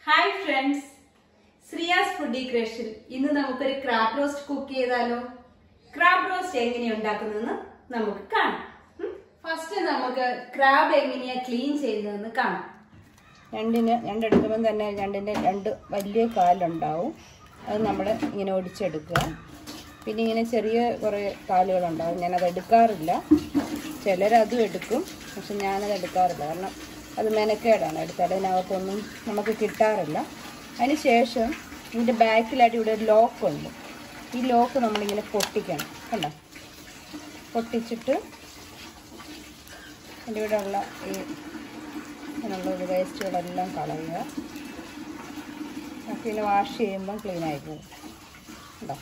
Hi friends Shreya's foodie ക്രഷിൽ ഇന്ന് നമുക്കൊരു ക്രാബ് റോസ്റ്റ് കുക്ക് ചെയ്താലോ ക്രാബ് റോസ്റ്റ് എങ്ങനെയാ ഉണ്ടാക്കുന്നതെന്ന് നമുക്ക് കാണാം ഫസ്റ്റ് നമുക്ക് ക്രാബ് എങ്ങനെയാ ക്ലീൻ ചെയ്യുന്നതെന്ന് കാണാം ഞണ്ടിന് ഞണ്ടെടുക്കുമ്പം തന്നെ ഞണ്ടിൻ്റെ രണ്ട് വലിയ കാലുണ്ടാവും അത് നമ്മൾ ഇങ്ങനെ ഒടിച്ചെടുക്കുക പിന്നെ ഇങ്ങനെ ചെറിയ കുറേ കാലുകളുണ്ടാവും ഞാനത് എടുക്കാറില്ല ചിലരതും എടുക്കും പക്ഷെ ഞാനത് എടുക്കാറില്ല കാരണം അത് മെനക്കേടാണ് എടുത്താൽ അതിനകത്തൊന്നും നമുക്ക് കിട്ടാറില്ല അതിന് ശേഷം ഇതിൻ്റെ ബാക്കിലായിട്ട് ഇവിടെ ഒരു ലോക്ക് ഉണ്ട് ഈ ലോക്ക് നമ്മളിങ്ങനെ പൊട്ടിക്കണം കണ്ടോ പൊട്ടിച്ചിട്ട് അതിൻ്റെ ഇവിടെ ഉള്ള ഈ അങ്ങനെയുള്ള ഒരു വേസ്റ്റുകളെല്ലാം കളയുക പിന്നെ വാഷ് ചെയ്യുമ്പം ക്ലീൻ ആയി പോകും ഉണ്ടോ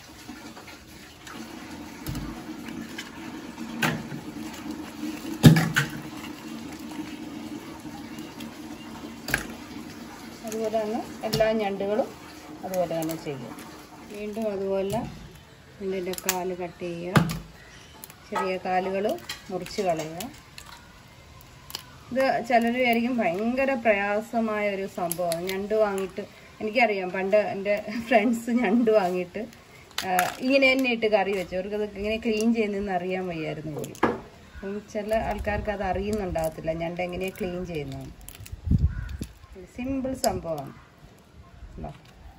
അതുപോലെ തന്നെ എല്ലാ ഞണ്ടുകളും അതുപോലെ തന്നെ ചെയ്യും വീണ്ടും അതുപോലെ ഇതിൻ്റെ കാല് കട്ട് ചെയ്യുക ചെറിയ കാലുകൾ മുറിച്ച് കളയുക ഇത് ചിലർ വിചാരിക്കും ഭയങ്കര പ്രയാസമായ ഒരു സംഭവമാണ് ഞണ്ട് വാങ്ങിയിട്ട് എനിക്കറിയാം പണ്ട് എൻ്റെ ഫ്രണ്ട്സ് ഞണ്ട് വാങ്ങിയിട്ട് ആ, ഇങ്ങനെ തന്നെ ഇട്ട് കറി വെച്ചു അവർക്കത് ഇങ്ങനെ ക്ലീൻ ചെയ്യുന്നതെന്ന് അറിയാൻ വയ്യായിരുന്നു പോലും അപ്പം ചില ആൾക്കാർക്ക് അത് അറിയുന്നുണ്ടാകത്തില്ല ഞണ്ട് എങ്ങനെയാണ് ക്ലീൻ ചെയ്യുന്നത് സിമ്പിൾ സംഭവമാണ് ഉണ്ടോ?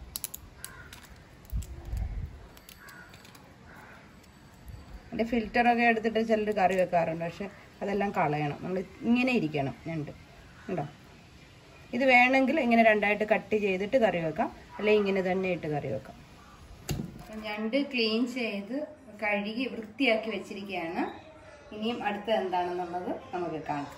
അതിൻ്റെ ഫിൽറ്ററൊക്കെ എടുത്തിട്ട് ചിലർ കറി വെക്കാറുണ്ട് പക്ഷെ അതെല്ലാം കളയണം നമ്മൾ ഇങ്ങനെ ഇരിക്കണം ഞണ്ട് ഉണ്ടോ ഇത് വേണമെങ്കിൽ ഇങ്ങനെ രണ്ടായിട്ട് കട്ട് ചെയ്തിട്ട് കറി വെക്കാം അല്ലെങ്കിൽ ഇങ്ങനെ തന്നെ ഇട്ട് കറി വെക്കാം അപ്പം ഞണ്ട് ക്ലീൻ ചെയ്ത് കഴുകി വൃത്തിയാക്കി വെച്ചിരിക്കുകയാണ് ഇനിയും അടുത്ത എന്താണെന്നുള്ളത് നമുക്ക് കാണാം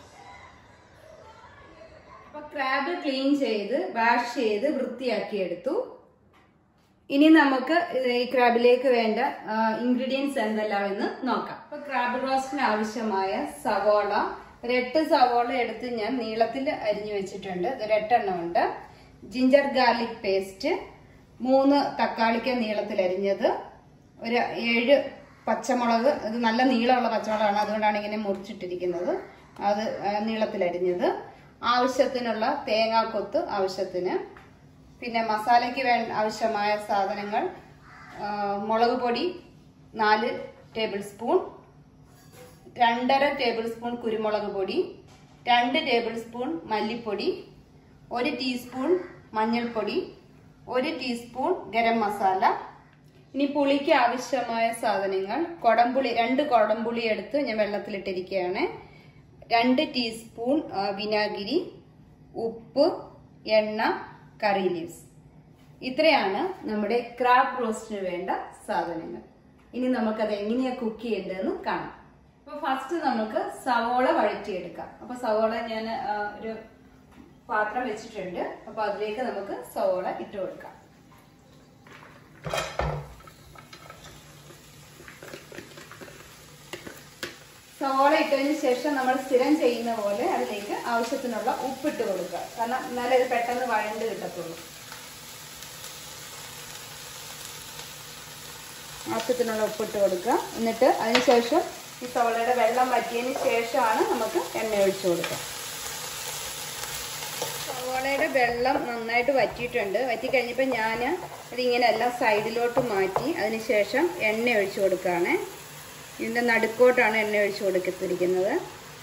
അപ്പൊ ക്രാബ് ക്ലീൻ ചെയ്ത് വാഷ് ചെയ്ത് വൃത്തിയാക്കി എടുത്തു ഇനി നമുക്ക് ഇത് ഈ ക്രാബിലേക്ക് വേണ്ട ഇൻഗ്രീഡിയൻസ് എന്തെല്ലാം എന്ന് നോക്കാം അപ്പൊ ക്രാബ് റോസ്റ്റിന് ആവശ്യമായ സവോള ഒരു എട്ട് സവോള എടുത്ത് ഞാൻ നീളത്തിൽ അരിഞ്ഞു വെച്ചിട്ടുണ്ട് ഇതൊരു എട്ടെണ്ണം ഉണ്ട് ജിഞ്ചർ ഗാർലിക് പേസ്റ്റ് മൂന്ന് തക്കാളിക്ക നീളത്തിൽ അരിഞ്ഞത് ഒരു ഏഴ് പച്ചമുളക് ഇത് നല്ല നീളമുള്ള പച്ചമുളകാണ് അതുകൊണ്ടാണ് ഇങ്ങനെ മുറിച്ചിട്ടിരിക്കുന്നത് അത് ആ, നീളത്തിൽ അരിഞ്ഞത് ആവശ്യത്തിനുള്ള തേങ്ങാക്കൊത്ത് ആവശ്യത്തിന് പിന്നെ മസാലയ്ക്ക് വേ ആവശ്യമായ സാധനങ്ങൾ ആ, മുളക് പൊടി നാല് ടേബിൾ സ്പൂൺ രണ്ടര ടേബിൾ സ്പൂൺ കുരുമുളക് പൊടി രണ്ട് ടേബിൾ സ്പൂൺ മല്ലിപ്പൊടി ഒരു ടീസ്പൂൺ മഞ്ഞൾപ്പൊടി ഒരു ടീസ്പൂൺ ഗരം മസാല ഇനി പുളിക്ക് ആവശ്യമായ സാധനങ്ങൾ കൊടംപുളി രണ്ട് കൊടംപുളി എടുത്ത് ഞാൻ വെള്ളത്തിലിട്ടിരിക്കുകയാണ് രണ്ട് ടീസ്പൂൺ ആ, വിനാഗിരി ഉപ്പ് എണ്ണ കറി ലീവ്സ് ഇത്രയാണ് നമ്മുടെ ക്രാബ് റോസ്റ്റിന് വേണ്ട സാധനങ്ങൾ ഇനി നമുക്കത് എങ്ങനെയാ കുക്ക് ചെയ്യേണ്ടതെന്ന് കാണാം അപ്പൊ ഫസ്റ്റ് നമുക്ക് സവോള വഴറ്റിയെടുക്കാം അപ്പൊ സവോള ഞാൻ ആ, ഒരു പാത്രം വെച്ചിട്ടുണ്ട് അപ്പൊ അതിലേക്ക് നമുക്ക് സവോള ഇട്ട് കൊടുക്കാം സവോള ഇട്ടതിന് ശേഷം നമ്മൾ സ്ഥിരം ചെയ്യുന്ന പോലെ അതിലേക്ക് ആവശ്യത്തിനുള്ള ഉപ്പിട്ട് കൊടുക്കുക കാരണം എന്നാലേ ഇത് പെട്ടെന്ന് വഴണ്ട് കിട്ടത്തുള്ളൂ ആവശ്യത്തിനുള്ള ഉപ്പിട്ട് കൊടുക്കുക എന്നിട്ട് അതിനുശേഷം ഈ സവോളയുടെ വെള്ളം വറ്റിയതിന് ശേഷമാണ് നമുക്ക് എണ്ണ ഒഴിച്ചു കൊടുക്കുക സവോളയുടെ വെള്ളം നന്നായിട്ട് വറ്റിയിട്ടുണ്ട് വറ്റി കഴിഞ്ഞപ്പോൾ ഞാൻ ഇതിങ്ങനെ എല്ലാം സൈഡിലോട്ട് മാറ്റി അതിനുശേഷം എണ്ണ ഒഴിച്ചു കൊടുക്കുകയാണ് ഇതിൻ്റെ നടുക്കോട്ടാണ് എണ്ണ ഒഴിച്ചു കൊടുത്തിരിക്കുന്നത്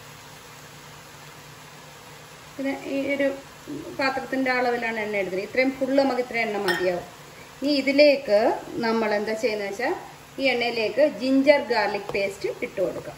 പിന്നെ ഈ ഒരു പാത്രത്തിൻ്റെ അളവിലാണ് എണ്ണ എടുത്തത് ഇത്രയും ഫുള്ള് നമുക്ക് ഇത്രയും എണ്ണ മതിയാവും ഇനി ഇതിലേക്ക് നമ്മൾ എന്താ ചെയ്യുന്നത് വെച്ചാൽ ഈ എണ്ണയിലേക്ക് ജിഞ്ചർ ഗാർലിക് പേസ്റ്റ് ഇട്ട് കൊടുക്കാം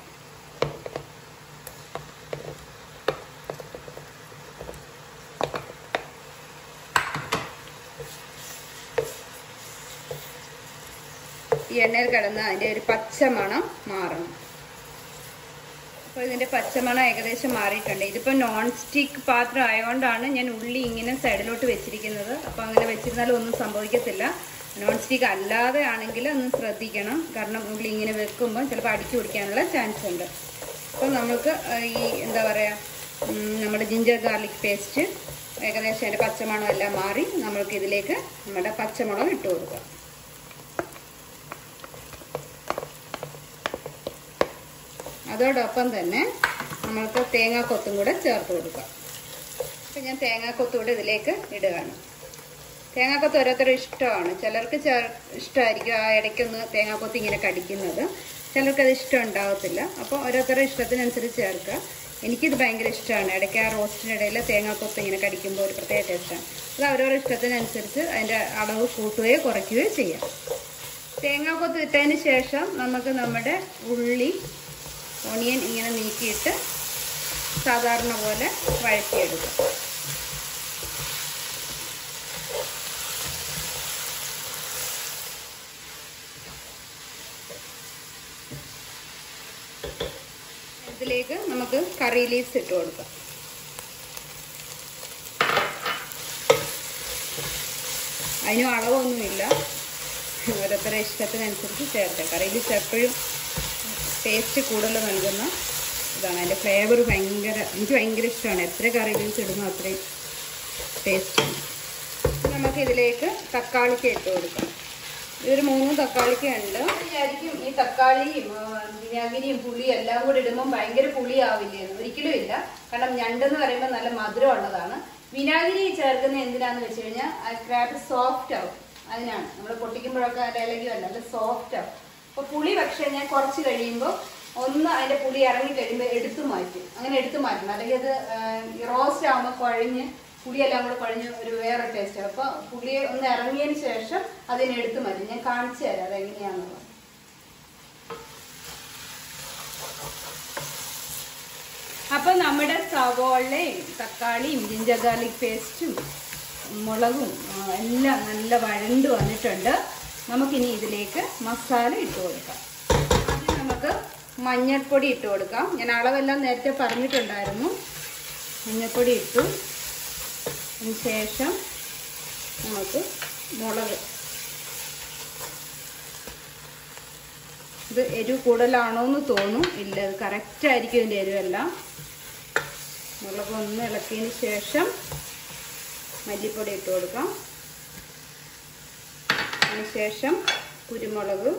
ഈ എണ്ണയിൽ കിടന്ന് അതിൻ്റെ ഒരു പച്ച മണം മാറണം അപ്പോൾ ഇതിൻ്റെ പച്ചമണം ഏകദേശം മാറിയിട്ടുണ്ട് ഇതിപ്പോൾ നോൺ സ്റ്റിക്ക് പാത്രം ആയതുകൊണ്ടാണ് ഞാൻ ഉള്ളി ഇങ്ങനെ സൈഡിലോട്ട് വെച്ചിരിക്കുന്നത് അപ്പോൾ അങ്ങനെ വെച്ചിരുന്നാലും ഒന്നും സംഭവിക്കത്തില്ല നോൺ സ്റ്റിക്ക് അല്ലാതെ ആണെങ്കിൽ ഒന്ന് ശ്രദ്ധിക്കണം കാരണം ഉള്ളി ഇങ്ങനെ വെക്കുമ്പോൾ ചിലപ്പോൾ അടിച്ചു പിടിക്കാനുള്ള ചാൻസ് ഉണ്ട് അപ്പോൾ നമുക്ക് ആ, ഈ എന്താ പറയുക ഉം, നമ്മുടെ ജിഞ്ചർ ഗാർലിക് പേസ്റ്റ് ഏകദേശം അതിൻ്റെ പച്ചമണം എല്ലാം മാറി നമ്മൾക്ക് ഇതിലേക്ക് നമ്മുടെ പച്ചമുളക് ഇട്ട് കൊടുക്കാം അതോടൊപ്പം തന്നെ നമ്മൾക്ക് തേങ്ങാക്കൊത്തും കൂടെ ചേർത്ത് കൊടുക്കാം അപ്പം ഞാൻ തേങ്ങാക്കൊത്തും കൂടെ ഇതിലേക്ക് ഇടുകയാണ് തേങ്ങാക്കൊത്ത് ഓരോരുത്തരുടെ ഇഷ്ടമാണ് ചിലർക്ക് ചേർ ഇഷ്ടമായിരിക്കും ആ ഇടയ്ക്കൊന്ന് തേങ്ങാക്കൊത്ത് ഇങ്ങനെ കടിക്കുന്നത് ചിലർക്ക് അത് ഇഷ്ടം ഉണ്ടാവത്തില്ല അപ്പോൾ ഓരോരുത്തരുടെ ഇഷ്ടത്തിനനുസരിച്ച് ചേർക്കുക എനിക്കിത് ഭയങ്കര ഇഷ്ടമാണ് ഇടയ്ക്ക് ആ റോസ്റ്റിനിടയിൽ തേങ്ങാക്കൊത്ത് ഇങ്ങനെ കടിക്കുമ്പോൾ ഒരു പ്രത്യേക ടേസ്റ്റാണ് അത് അവരവരുടെ ഇഷ്ടത്തിനനുസരിച്ച് അതിൻ്റെ അളവ് കൂട്ടുകയോ കുറയ്ക്കുകയോ ചെയ്യാം തേങ്ങാക്കൊത്ത് ഇട്ടതിന് ശേഷം നമുക്ക് നമ്മുടെ ഉള്ളി ഓണിയൻ ഇങ്ങനെ നീക്കിയിട്ട് സാധാരണ പോലെ വഴറ്റിയെടുക്കാം ഇതിലേക്ക് നമുക്ക് കറി ലീവ്സ് ഇട്ട് കൊടുക്കാം അതിനും അളവൊന്നുമില്ല ഓരോരുത്തരുടെ ഇഷ്ടത്തിനനുസരിച്ച് ചേർക്കാം കറി ലീവ്സ് എപ്പോഴും ടേസ്റ്റ് കൂടുതൽ നൽകുന്ന ഇതാണ് അതിൻ്റെ ഫ്ലേവർ ഭയങ്കര എനിക്ക് ഭയങ്കര ഇഷ്ടമാണ് എത്ര കറി ലീവ്സ് ഇടുന്നു അത്രയും ടേസ്റ്റാണ് നമുക്ക് ഇതിലേക്ക് തക്കാളിക്ക് ഇട്ട് കൊടുക്കാം ഇതൊരു മൂന്ന് തക്കാളിക്ക ഉണ്ട് വിചാരിക്കും ഈ തക്കാളിയും ആ, വിനാഗിരിയും പുളിയും എല്ലാം കൂടി ഇടുമ്പോൾ ഭയങ്കര പുളിയാവില്ലെന്ന് ഒരിക്കലും ഇല്ല കാരണം ഞണ്ടെന്ന് പറയുമ്പോൾ നല്ല മധുരം ഉള്ളതാണ് വിനാഗിരി ചേർക്കുന്ന എന്തിനാന്ന് വെച്ച് കഴിഞ്ഞാൽ ആ ക്രാബ് സോഫ്റ്റ് ആവും അതിനാണ് നമ്മൾ പൊട്ടിക്കുമ്പോഴൊക്കെ അതിൻ്റെ ഇലകിയോ അല്ല നല്ല സോഫ്റ്റ് ആവും അപ്പോൾ പുളി പക്ഷേ ഞാൻ കുറച്ച് കഴിയുമ്പോൾ ഒന്ന് അതിൻ്റെ പുളി ഇറങ്ങി കഴിയുമ്പോൾ എടുത്തു മാറ്റും അങ്ങനെ എടുത്തു മാറ്റണം അല്ലെങ്കിൽ അത് റോസ്റ്റ് ആകുമ്പോൾ കുഴഞ്ഞ് പുളിയെല്ലാം കൂടെ കുഴഞ്ഞ് ഒരു വേറെ ടേസ്റ്റ് അപ്പോൾ പുളി ഒന്ന് ഇറങ്ങിയതിന് ശേഷം അതിനെ എടുത്തു മാറ്റും ഞാൻ കാണിച്ചു തരാം അതെങ്ങനെയാണെന്നുള്ളത് അപ്പോൾ നമ്മുടെ സവോളയും തക്കാളിയും ജിഞ്ചർ ഗാർലിക് പേസ്റ്റും മുളകും ആ, എല്ലാം നല്ല വഴണ്ട് വന്നിട്ടുണ്ട് നമുക്കിനി ഇതിലേക്ക് മസാല ഇട്ട് കൊടുക്കാം ആദ്യം നമുക്ക് മഞ്ഞൾപ്പൊടി ഇട്ട് കൊടുക്കാം ഞാൻ അളവെല്ലാം നേരത്തെ പറഞ്ഞിട്ടുണ്ടായിരുന്നു മഞ്ഞൾപ്പൊടി ഇട്ടു അതിന് ശേഷം നമുക്ക് മുളക് ഇത് എരിവ് കൂടുതലാണോ എന്ന് തോന്നും ഇല്ല ഇത് കറക്റ്റ് ആയിരിക്കും ഇതിൻ്റെ എരിവെല്ലാം മുളക് ഒന്ന് ഇളക്കിയതിന് ശേഷം മല്ലിപ്പൊടി ഇട്ട് കൊടുക്കാം അതിന് ശേഷം കുരുമുളക്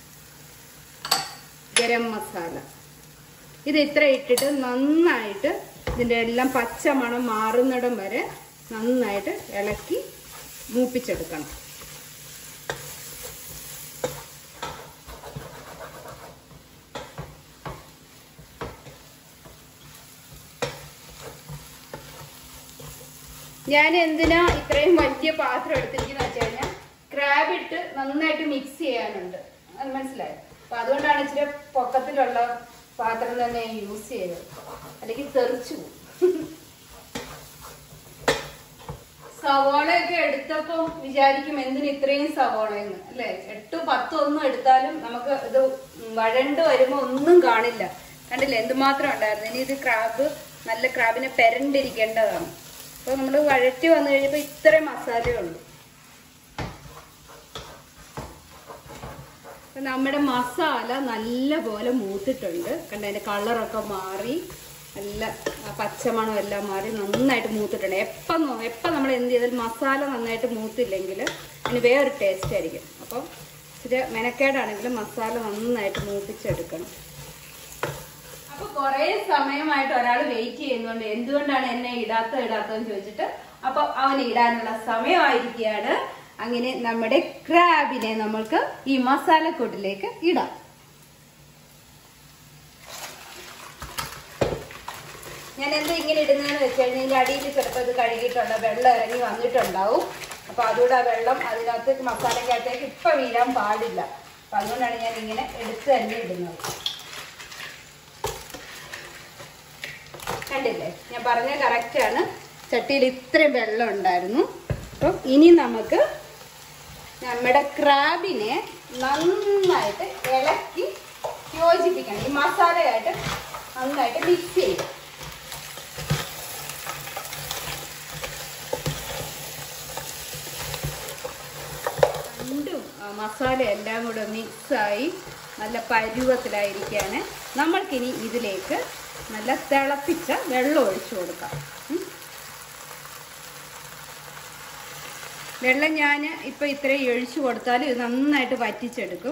ഗരം മസാല ഇത് ഇത്ര ഇട്ടിട്ട് നന്നായിട്ട് ഇതിൻ്റെ എല്ലാം പച്ച മണം മാറുന്നിടം വരെ നന്നായിട്ട് ഇളക്കി മൂപ്പിച്ചെടുക്കണം ഞാൻ എന്തിനാ ഇത്രയും വലിയ പാത്രം എടുത്തിരിക്കുന്ന വെച്ച് കഴിഞ്ഞാൽ ക്രാബ് ഇട്ട് നന്നായിട്ട് മിക്സ് ചെയ്യാനുണ്ട് അത് മനസ്സിലായോ അപ്പൊ അതുകൊണ്ടാണ് ഇച്ചിരി പൊക്കത്തിലുള്ള പാത്രം തന്നെ യൂസ് ചെയ്തത് അല്ലെങ്കിൽ തെറിച്ചു പോകും സവോളയൊക്കെ എടുത്തപ്പോ വിചാരിക്കും എന്തിന് ഇത്രയും സവോളയെന്ന് അല്ലെ എട്ടും പത്തും ഒന്നും എടുത്താലും നമുക്ക് ഇത് വഴണ്ട് വരുമ്പോ ഒന്നും കാണില്ല കണ്ടില്ലേ എന്തുമാത്രം ഉണ്ടായിരുന്നു ഇനി ഇത് ക്രാബ് നല്ല ക്രാബിനെ പെരണ്ടിരിക്കേണ്ടതാണ് അപ്പൊ നമ്മൾ വഴറ്റി വന്നു കഴിയുമ്പോ ഇത്രയും മസാലയേ ഉള്ളൂ അപ്പൊ നമ്മുടെ മസാല നല്ല പോലെ മൂത്തിട്ടുണ്ട് കണ്ട അതിന്റെ കളറൊക്കെ മാറി നല്ല ആ പച്ചമണം എല്ലാം മാറി നന്നായിട്ട് മൂത്തിട്ടുണ്ട് എപ്പം നോ- എപ്പം നമ്മൾ എന്ത് ചെയ്താലും മസാല നന്നായിട്ട് മൂത്തില്ലെങ്കിൽ അതിന് വേറൊരു ടേസ്റ്റ് ആയിരിക്കും അപ്പം ഇച്ചിരി മെനക്കേടാണെങ്കിലും മസാല നന്നായിട്ട് മൂപ്പിച്ചെടുക്കണം അപ്പൊ കുറെ സമയമായിട്ട് ഒരാൾ വെയിറ്റ് ചെയ്യുന്നുണ്ട് എന്തുകൊണ്ടാണ് എന്നെ ഇടാത്ത ഇടാത്തതെന്ന് ചോദിച്ചിട്ട് അപ്പൊ അവന് ഇടാനുള്ള സമയമായിരിക്കുകയാണ് അങ്ങനെ നമ്മുടെ ക്രാബിനെ നമ്മൾക്ക് ഈ മസാലക്കൂട്ടിലേക്ക് ഇടാം ഞാൻ എന്താ ഇങ്ങനെ ഇടുന്നതെന്ന് വെച്ച് കഴിഞ്ഞാൽ ഇതിന്റെ അടിയിൽ ചിലപ്പോൾ ഇത് കഴുകിയിട്ടുള്ള വെള്ളം ഇറങ്ങി വന്നിട്ടുണ്ടാവും അപ്പൊ അതുകൂടെ ആ വെള്ളം അതിനകത്ത് മസാലക്കകത്തേക്ക് ഇപ്പൊ വീഴാൻ പാടില്ല അപ്പൊ അതുകൊണ്ടാണ് ഞാൻ ഇങ്ങനെ എടുത്ത് തന്നെ ഇടുന്നത് കണ്ടില്ലേ ഞാൻ പറഞ്ഞ കറക്റ്റ് ആണ് ചട്ടിയിൽ ഇത്രയും വെള്ളം ഉണ്ടായിരുന്നു അപ്പം ഇനി നമുക്ക് നമ്മുടെ ക്രാബിനെ നന്നായിട്ട് ഇളക്കി യോജിപ്പിക്കണം ഈ മസാലയായിട്ട് നന്നായിട്ട് മിക്സ് ചെയ്യും രണ്ടും ആ, മസാല എല്ലാം കൂടെ മിക്സായി നല്ല പരുവത്തിലായിരിക്കാണ് നമ്മൾക്കിനി ഇതിലേക്ക് നല്ല തിളപ്പിച്ച വെള്ളം ഒഴിച്ചു കൊടുക്കാം ഉം. വെള്ളം ഞാൻ ഇപ്പം ഇത്രയും ഒഴിച്ചു കൊടുത്താൽ ഇത് നന്നായിട്ട് വറ്റിച്ചെടുക്കും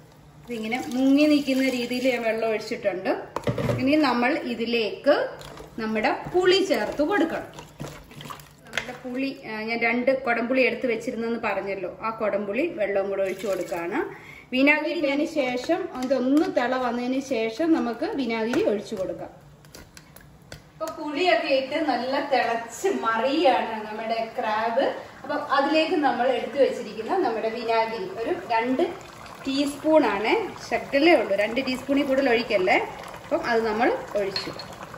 ഇതിങ്ങനെ മുങ്ങി നിൽക്കുന്ന രീതിയിൽ ഞാൻ വെള്ളം ഒഴിച്ചിട്ടുണ്ട് ഇനി നമ്മൾ ഇതിലേക്ക് നമ്മുടെ പുളി ചേർത്ത് കൊടുക്കണം നമ്മുടെ പുളി ആ, ഞാൻ രണ്ട് കുടംപുളി എടുത്ത് വെച്ചിരുന്നെന്ന് പറഞ്ഞല്ലോ ആ കുടംപുളി വെള്ളവും കൂടെ ഒഴിച്ചു കൊടുക്കുകയാണ് വിനാഗിരി ഇട്ടതിന് ശേഷം അതൊന്ന് തിള വന്നതിന് ശേഷം നമുക്ക് വിനാഗിരി ഒഴിച്ചു കൊടുക്കാം ഇപ്പൊ പുളിയൊക്കെ ഇട്ട് നല്ല തിളച്ച് മറിയാണ് നമ്മുടെ ക്രാബ് അപ്പൊ അതിലേക്ക് നമ്മൾ എടുത്തു വെച്ചിരിക്കുന്ന നമ്മുടെ വിനാഗിരി ഒരു രണ്ട് ടീസ്പൂൺ ആണ് ശക്കലേ ഉള്ളൂ രണ്ട് ടീസ്പൂണിൽ കൂടുതൽ ഒഴിക്കല്ലേ അപ്പം അത് നമ്മൾ ഒഴിച്ചു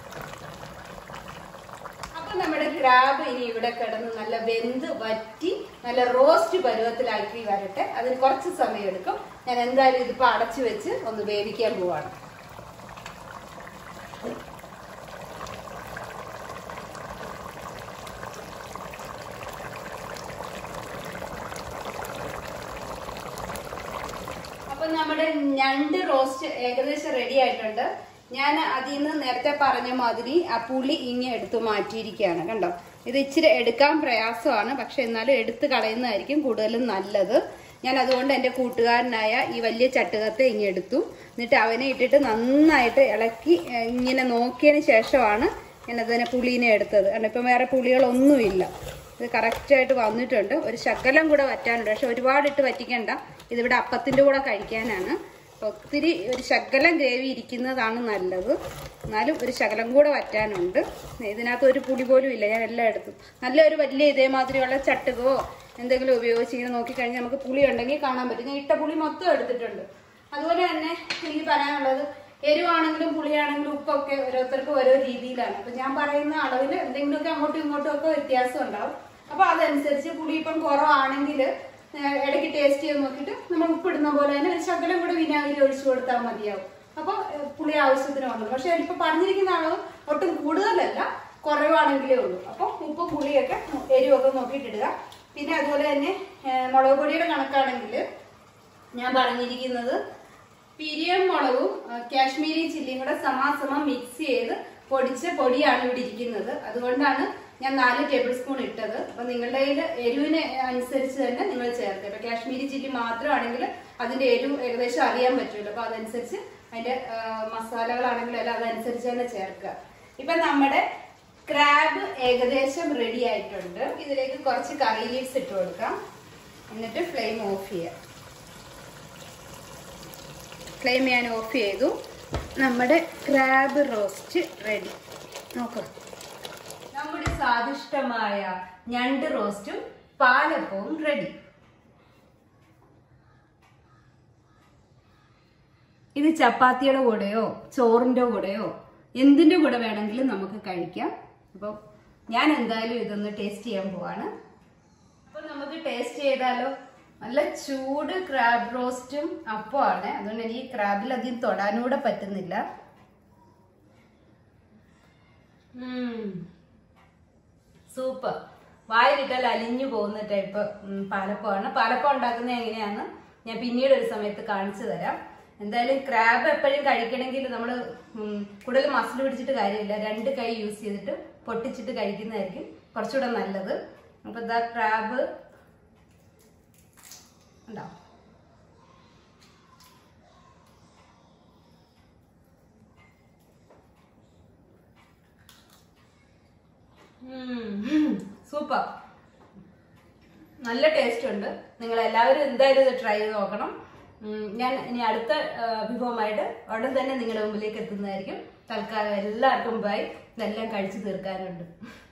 അപ്പൊ നമ്മുടെ ക്രാബ് ഇനി ഇവിടെ കിടന്ന് നല്ല വെന്ത് വറ്റി നല്ല റോസ്റ്റ് പരുവത്തിലാക്കി വരട്ടെ അതിന് കുറച്ച് സമയം എടുക്കും ഞാൻ എന്തായാലും ഇതിപ്പോ അടച്ചു വെച്ച് ഒന്ന് വേവിക്കാൻ പോവാണ് അപ്പൊ നമ്മുടെ ഞണ്ട് റോസ്റ്റ് ഏകദേശം റെഡി ആയിട്ടുണ്ട് ഞാൻ അതിൽ നിന്ന് നേരത്തെ പറഞ്ഞ മാതിരി ആ പുളി ഇങ്ങ് എടുത്തു മാറ്റിയിരിക്കുകയാണ് കണ്ടോ ഇത് ഇച്ചിരി എടുക്കാൻ പ്രയാസമാണ് പക്ഷെ എന്നാലും എടുത്ത് കളയുന്നതായിരിക്കും കൂടുതലും നല്ലത് ഞാൻ അതുകൊണ്ട് എൻ്റെ കൂട്ടുകാരനായ ഈ വലിയ ചട്ടുകത്തെ ഇങ്ങ് എടുത്തു എന്നിട്ട് അവനെ ഇട്ടിട്ട് നന്നായിട്ട് ഇളക്കി ഏഹ്, ഇങ്ങനെ നോക്കിയതിന് ശേഷമാണ് ഞാൻ അതിനെ പുളീനെ എടുത്തത് കാരണം ഇപ്പം വേറെ പുളികളൊന്നുമില്ല ഇത് കറക്റ്റായിട്ട് വന്നിട്ടുണ്ട് ഒരു ശകലം കൂടെ വറ്റാനുണ്ട് പക്ഷെ ഒരുപാട് ഇട്ട് വറ്റിക്കണ്ട ഇതിവിടെ അപ്പത്തിൻ്റെ കൂടെ കഴിക്കാനാണ് അപ്പൊ ഒത്തിരി ഒരു ശകലം ഗ്രേവി ഇരിക്കുന്നതാണ് നല്ലത് എന്നാലും ഒരു ശകലം കൂടെ വറ്റാനുണ്ട് ഇതിനകത്ത് ഒരു പുളി പോലും ഇല്ല ഞാൻ എല്ലാം എടുത്തു നല്ലൊരു വലിയ ഇതേമാതിരിയുള്ള ചട്ടുകോ എന്തെങ്കിലും ഉപയോഗിച്ച് ഇങ്ങനെ നോക്കിക്കഴിഞ്ഞാൽ നമുക്ക് പുളി ഉണ്ടെങ്കിൽ കാണാൻ പറ്റും ഞാൻ ഇട്ട പുളി മൊത്തം എടുത്തിട്ടുണ്ട് അതുപോലെ തന്നെ എനിക്ക് പറയാനുള്ളത് എരിവാണെങ്കിലും പുളിയാണെങ്കിലും ഉപ്പൊക്കെ ഓരോരുത്തർക്കും ഓരോ രീതിയിലാണ് അപ്പൊ ഞാൻ പറയുന്ന അളവിൽ എന്തെങ്കിലുമൊക്കെ അങ്ങോട്ടും ഇങ്ങോട്ടും ഒക്കെ വ്യത്യാസം ഉണ്ടാവും അപ്പൊ അതനുസരിച്ച് പുളി ഇപ്പം കുറവാണെങ്കിൽ ഇടയ്ക്ക് ടേസ്റ്റ് ചെയ്ത് നോക്കിയിട്ട് നമ്മൾ ഉപ്പിടുന്ന പോലെ തന്നെ ഒരു ശകലം കൂടെ വിനാഗിരി ഒഴിച്ചു കൊടുത്താൽ മതിയാവും അപ്പൊ ഏഹ്, പുളി ആവശ്യത്തിന് വന്നു പക്ഷെ ഇപ്പൊ പറഞ്ഞിരിക്കുന്ന അളവ് ഒട്ടും കൂടുതലല്ല കുറവാണെങ്കിലേ ഉള്ളൂ അപ്പൊ ഉപ്പും പുളിയൊക്കെ എരിവൊക്കെ നോക്കിയിട്ടിടുക പിന്നെ അതുപോലെ തന്നെ ഏഹ്, മുളക് പൊടിയുടെ കണക്കാണെങ്കിൽ ഞാൻ പറഞ്ഞിരിക്കുന്നത് പിരിയം മുളകും ആ, കാശ്മീരി ചില്ലിയും കൂടെ സമാസമം മിക്സ് ചെയ്ത് പൊടിച്ച പൊടിയാണ് ഇവിടെ ഇരിക്കുന്നത് അതുകൊണ്ടാണ് ഞാൻ നാല് ടേബിൾ സ്പൂൺ ഇട്ടത് അപ്പൊ നിങ്ങളുടെ കയ്യിൽ എരിവിന് അനുസരിച്ച് തന്നെ നിങ്ങൾ ചേർക്കുക ഇപ്പൊ കാശ്മീരി ചില്ലി മാത്രമാണെങ്കിൽ അതിന്റെ എരിവ് ഏകദേശം അറിയാൻ പറ്റുമല്ലോ അപ്പൊ അതനുസരിച്ച് അതിന്റെ ആ, മസാലകളാണെങ്കിലും എല്ലാം അതനുസരിച്ച് തന്നെ ചേർക്കുക ഇപ്പൊ നമ്മുടെ ക്രാബ് ഏകദേശം റെഡി ആയിട്ടുണ്ട് ഇതിലേക്ക് കുറച്ച് കറി ലീവ്സ് ഇട്ട് കൊടുക്കാം എന്നിട്ട് ഫ്ലെയിം ഓഫ് ചെയ്യാം ഫ്ലെയിം ഞാൻ ഓഫ് ചെയ്തു നമ്മുടെ ക്രാബ് റോസ്റ്റ് റെഡി നോക്കൂ നമ്മുടെ സ്വാദിഷ്ടമായ ഞണ്ട് റോസ്റ്റും പാലപ്പവും റെഡി ഇത് ചപ്പാത്തിയുടെ കൂടെയോ ചോറിന്റെ കൂടെയോ എന്തിന്റെ കൂടെ വേണമെങ്കിലും നമുക്ക് കഴിക്കാം അപ്പം ഞാൻ എന്തായാലും ഇതൊന്ന് ടേസ്റ്റ് ചെയ്യാൻ പോവാണ് അപ്പൊ നമുക്ക് ടേസ്റ്റ് ചെയ്താലോ നല്ല ചൂട് ക്രാബ് റോസ്റ്റും അപ്പമാണ് അതുകൊണ്ട് എനിക്ക് ക്രാബിൽ അധികം തൊടാനൂടെ പറ്റുന്നില്ല സൂപ്പർ വായിലിട്ടാൽ അലിഞ്ഞു പോകുന്ന ടൈപ്പ് പാലപ്പമാണ് പാലപ്പം ഉണ്ടാക്കുന്നത് എങ്ങനെയാന്ന് ഞാൻ പിന്നീട് ഒരു സമയത്ത് കാണിച്ചു തരാം എന്തായാലും ക്രാബ് എപ്പോഴും കഴിക്കണമെങ്കിൽ നമ്മൾ കൂടുതൽ മസിൽ പിടിച്ചിട്ട് കാര്യമില്ല രണ്ട് കൈ യൂസ് ചെയ്തിട്ട് പൊട്ടിച്ചിട്ട് കഴിക്കുന്നതായിരിക്കും കുറച്ചുകൂടെ നല്ലത് അപ്പൊ ഇതാ ക്രാബ് ഉണ്ടാവും സൂപ്പർ നല്ല ടേസ്റ്റ് ഉണ്ട് നിങ്ങൾ എല്ലാവരും എന്തായാലും ഇത് ട്രൈ ചെയ്ത് നോക്കണം ഉം, ഞാൻ ഇനി അടുത്ത ആ, വിഭവമായിട്ട് ഉടൻ തന്നെ നിങ്ങളുടെ മുമ്പിലേക്ക് എത്തുന്നതായിരിക്കും തൽക്കാലം എല്ലാവർക്കും ബൈ ഇതെല്ലാം കഴിച്ചു തീർക്കാനുണ്ട്